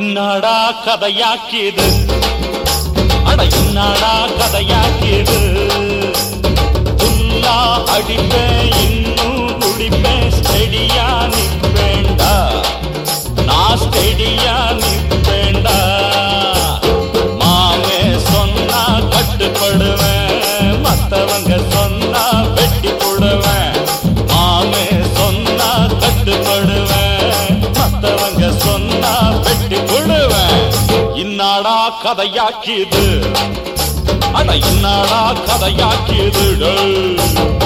இன்னாடா கதையாக்கியது அட இன்னாடா கதையாக்கியது புல்லா அடிப்பேன் இன்னும் குடிப்பேன் ஸ்டெடியா நிப்பேண்டா நான் ஸ்டெடியா நிப்பேண்டா மாமே சொன்னா கட்டுப்படுவேன் மத்தவங்க சொன்னா வெட்டி போடுவேன் மாமே சொன்னா கட்டுப்படுவேன் மத்தவங்க சொன்னா வெட்டி போடுவேன் இன்னாடா கதையாக்கியது அட இன்னாடா கதையாக்கியது டேய்.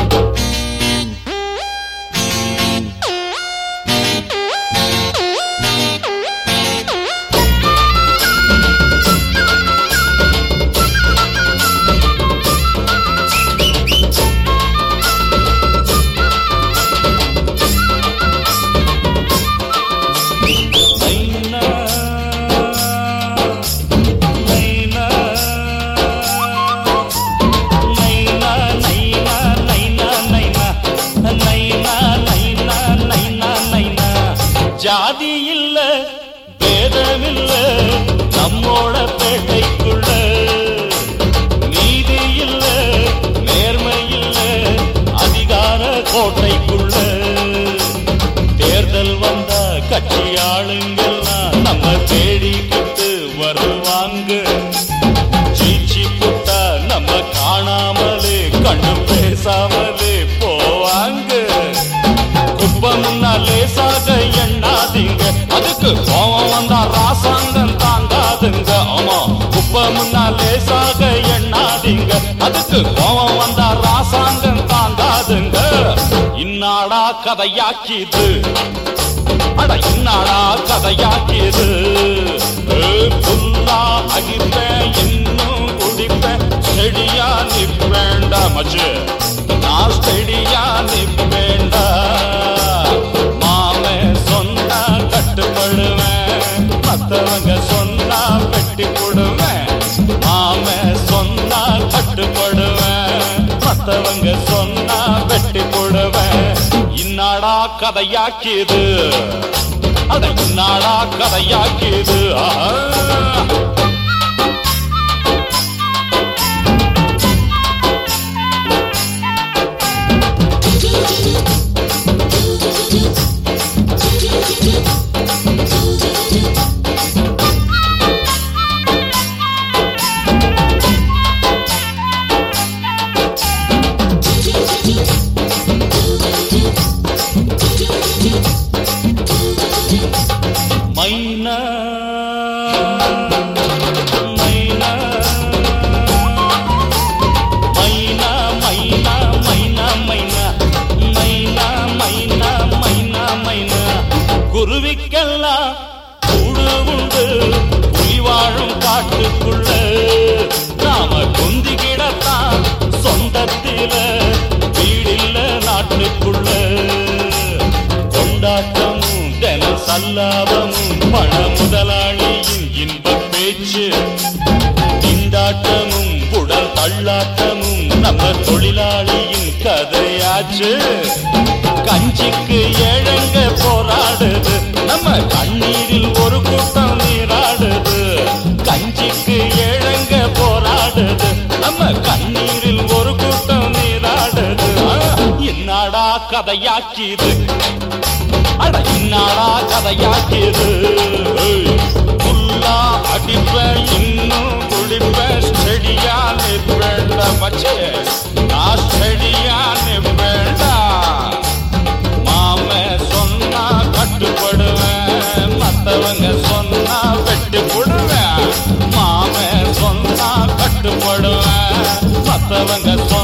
நைனா, நைனா, நைனா, நைனா, நைனா, நைனா, நைனா, நைனா, நைனா, நைனா. ஜாதி இல்ல பேதம் இல்ல நம்மோட பேட்டைக்குள்ள நீதி இல்ல நேர்மை இல்ல அதிகார கோட்டைக்குள்ள தேர்தல் வந்தா கட்சி ஆளுங்கெல்லாம் நம்ம தேடிக்கிட்டு வருவாங்க ஜெயிச்சு புட்டா நம்ம காணாமலே கண்டு பேசாமலே போவாங்க குப்பை முன்னா லேசாக எண்ணாதீங்க அதுக்கு கோவம் வந்தா ராசாங்கம் தாங்காதுங்க ஆமா குப்பை முன்னா லேசாக எண்ணாதீங்க அதுக்கு கோவம் வந்தா ராசாங்கம் தாங்காதுங்க இன்னாடா கதையாக்கிது அட இன்னாடா கதையாக்கிது புல்லா அடிப்பேன் இன்னும் குடிப்பேன் செடியா நிப்பேண்டா மச்சு நான் செடியா நிப்பேண்டா மாமே சொன்னா கட்டுப்படுவேன் மத்தவங்க சொன்னா வெட்டி போடுவேன் மாமே சொன்னா கட்டுப்படுவேன் மத்தவங்க சொன்னா வெட்டி போடுவேன் இன்னாடா கதையாக்கியது அட இன்னாடா கதையாக்கியது ஆஹா மைனா மைனா மைனா மைனா மைனா மைனா மைனா மைனா மைனா மைனா குருவிக்கெல்லாம் கூடு உண்டு புலி வாழும் காட்டுக்குள்ள நாம குந்தி கிடத்தான் சொந்தத்தில வீடில்ல நாட்டுக்குள்ள கொண்டாட்டமும் தின சல்லாபமும் பண முதலாளியின் இன்ப பேச்சு திண்டாட்டமும் உடல் தள்ளாட்டமும் நம்ம தொழிலாளியின் கதையாச்சு கஞ்சிக்கு ஏழங்க போராடுது நம்ம கண்ணீரில் ஒரு கூட்டம் நீராடுது கஞ்சிக்கு ஏழங்க போராடுது நம்ம கண்ணீரில் ஒரு கூட்டம் நீராடுது ஆ, என்னடா கதையாக்கிது அட இன்னாடா கதையாக்கிது புல்லா அடிப்பேன் இன்னும் குடிப்பேன் செடியா நிற்பேண்ட மச்சே நான் செடியா நிற்பேண்டா மாம சொன்னா கட்டுப்படுவேன் மத்தவங்க சொன்னா வெட்டி போடுவேன் மாம சொன்னா கட்டுப்படுவேன் மத்தவங்க சொன்னா